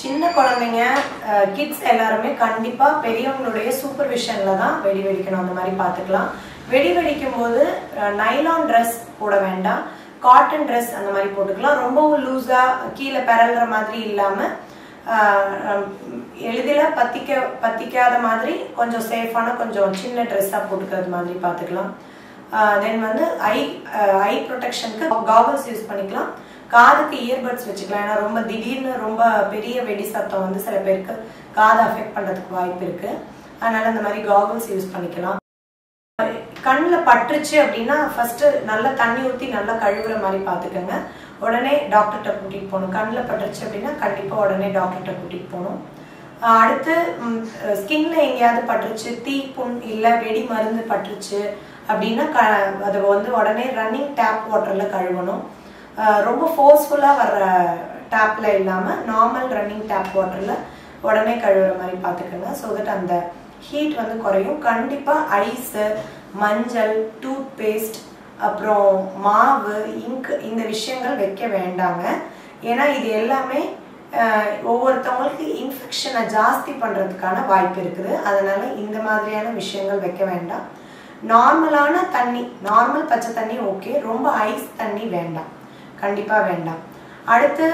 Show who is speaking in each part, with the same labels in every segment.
Speaker 1: சின்ன குழந்தைங்க கிட்ஸ் எல்லாருமே கண்டிப்பா பெரியவங்களுடைய சூப்பர்விஷன்ல தான் வெடி வெடிக்கணும் அந்த மாதிரி பார்த்துக்கலாம் வெடி வெடிக்கும் போது நைலான் ட்ரெஸ் போட வேண்டாம் காட்டன் ட்ரெஸ் அந்த மாதிரி போட்டுக்கலாம் ரொம்பவும் லூஸா கீழே பெறல்ற மாதிரி இல்லாம எளிதில் பத்திக்க பத்திக்காத மாதிரி கொஞ்சம் சேஃபான கொஞ்சம் சின்ன ட்ரெஸ்ஸாக போட்டுக்கிறது மாதிரி பார்த்துக்கலாம் தென் வந்து ஐ ஐ ப்ரொடெக்ஷனுக்கு காகல்ஸ் யூஸ் பண்ணிக்கலாம் காதுக்கு இயர்பட்ஸ் வச்சுக்கலாம் ஏன்னா ரொம்ப திடீர்னு ரொம்ப பெரிய வெடி சத்தம் வந்து சில பேருக்கு காதை அஃபெக்ட் பண்ணுறதுக்கு வாய்ப்பு இருக்கு அதனால இந்த மாதிரி காகல்ஸ் யூஸ் பண்ணிக்கலாம் கண்ணில் பட்டுருச்சு அப்படின்னா ஃபர்ஸ்ட் நல்லா தண்ணி ஊற்றி நல்லா கழுவுற மாதிரி பார்த்துக்கோங்க உடனே டாக்டர்கிட்ட கூட்டிகிட்டு போகணும் கண்ணில் பட்டுருச்சு அப்படின்னா கண்டிப்பாக உடனே டாக்டர்கிட்ட கூட்டிகிட்டு போகணும் அடுத்து ஸ்கின்ல எங்கேயாவது பட்டுருச்சு தீ புண் இல்லை வெடி மருந்து பட்டுருச்சு அப்படின்னா க அதை வந்து உடனே ரன்னிங் டேப் வாட்டரில் கழுவணும் ரொம்ப ஃபோர்ஸ்ஃபுல்லாக வர்ற டேப்பில் இல்லாமல் நார்மல் ரன்னிங் டேப் வாட்டரில் உடனே கழுவுற மாதிரி பார்த்துக்கோங்க ஸோ தட் அந்த ஹீட் வந்து குறையும் கண்டிப்பாக ஐஸு மஞ்சள் டூத் பேஸ்ட் அப்புறம் மாவு இங்க் இந்த விஷயங்கள் வைக்க வேண்டாங்க ஏன்னா இது எல்லாமே ஒவ்வொருத்தவங்களுக்கு இன்ஃபெக்ஷனை ஜாஸ்தி பண்ணுறதுக்கான வாய்ப்பு இருக்குது அதனால இந்த மாதிரியான விஷயங்கள் வைக்க வேண்டாம் நார்மலான தண்ணி நார்மல் பச்சை தண்ணி ஓகே ரொம்ப ஐஸ் தண்ணி வேண்டாம் கண்டிப்பாக வேண்டாம் அடுத்து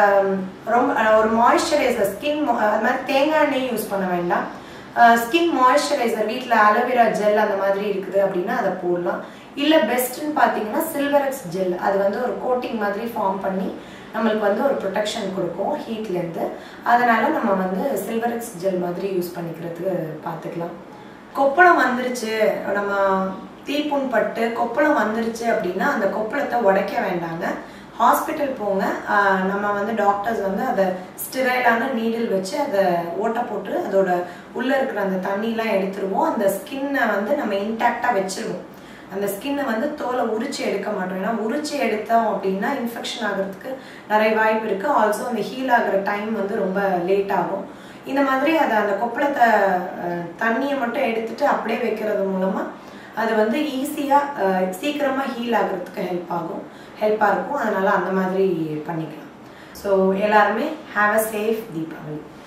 Speaker 1: ரொம்ப ஒரு மாய்ஸ்சரைசர் ஸ்கின் அது மாதிரி தேங்காய் எண்ணெய் யூஸ் பண்ண வேண்டாம் ஸ்கின் மாய்ஸ்சரைசர் வீட்டில் அலோவேரா ஜெல் அந்த மாதிரி இருக்குது அப்படின்னா அதை போடலாம் இல்லை பெஸ்ட்டுன்னு பார்த்தீங்கன்னா சில்வரெக்ஸ் ஜெல் அது வந்து ஒரு கோட்டிங் மாதிரி ஃபார்ம் பண்ணி நம்மளுக்கு வந்து ஒரு ப்ரொடெக்ஷன் கொடுக்கும் ஹீட்லேருந்து அதனால நம்ம வந்து சில்வரெக்ஸ் ஜெல் மாதிரி யூஸ் பண்ணிக்கிறதுக்கு பார்த்துக்கலாம் கொப்பளம் வந்துருச்சு நம்ம தீப்புண் பட்டு கொப்பளம் வந்துருச்சு அப்படின்னா அந்த கொப்பளத்தை உடைக்க வேண்டாங்க ஹாஸ்பிட்டல் போங்க நம்ம வந்து டாக்டர்ஸ் வந்து அதை ஸ்டிரைலான நீடில் வச்சு அதை ஓட்டை போட்டு அதோட உள்ளே இருக்கிற அந்த தண்ணிலாம் எடுத்துருவோம் அந்த ஸ்கின்னை வந்து நம்ம இன்டாக்டாக வச்சிருவோம் அந்த ஸ்கின்னை வந்து தோலை உரிச்சு எடுக்க மாட்டோம் ஏன்னா உரிச்சு எடுத்தோம் அப்படின்னா இன்ஃபெக்ஷன் ஆகிறதுக்கு நிறைய வாய்ப்பு இருக்குது ஆல்சோ அந்த ஹீல் ஆகிற டைம் வந்து ரொம்ப லேட் ஆகும் இந்த மாதிரி அதை அந்த கொப்பளத்தை தண்ணியை மட்டும் எடுத்துட்டு அப்படியே வைக்கிறது மூலமாக அது வந்து ஈஸியாக சீக்கிரமாக ஹீல் ஆகிறதுக்கு ஹெல்ப் ஆகும் ஹெல்ப்பாக இருக்கும் அதனால் அந்த மாதிரி பண்ணிக்கலாம் ஸோ எல்லாருமே ஹாவ் அ சேஃப் தீபாவளி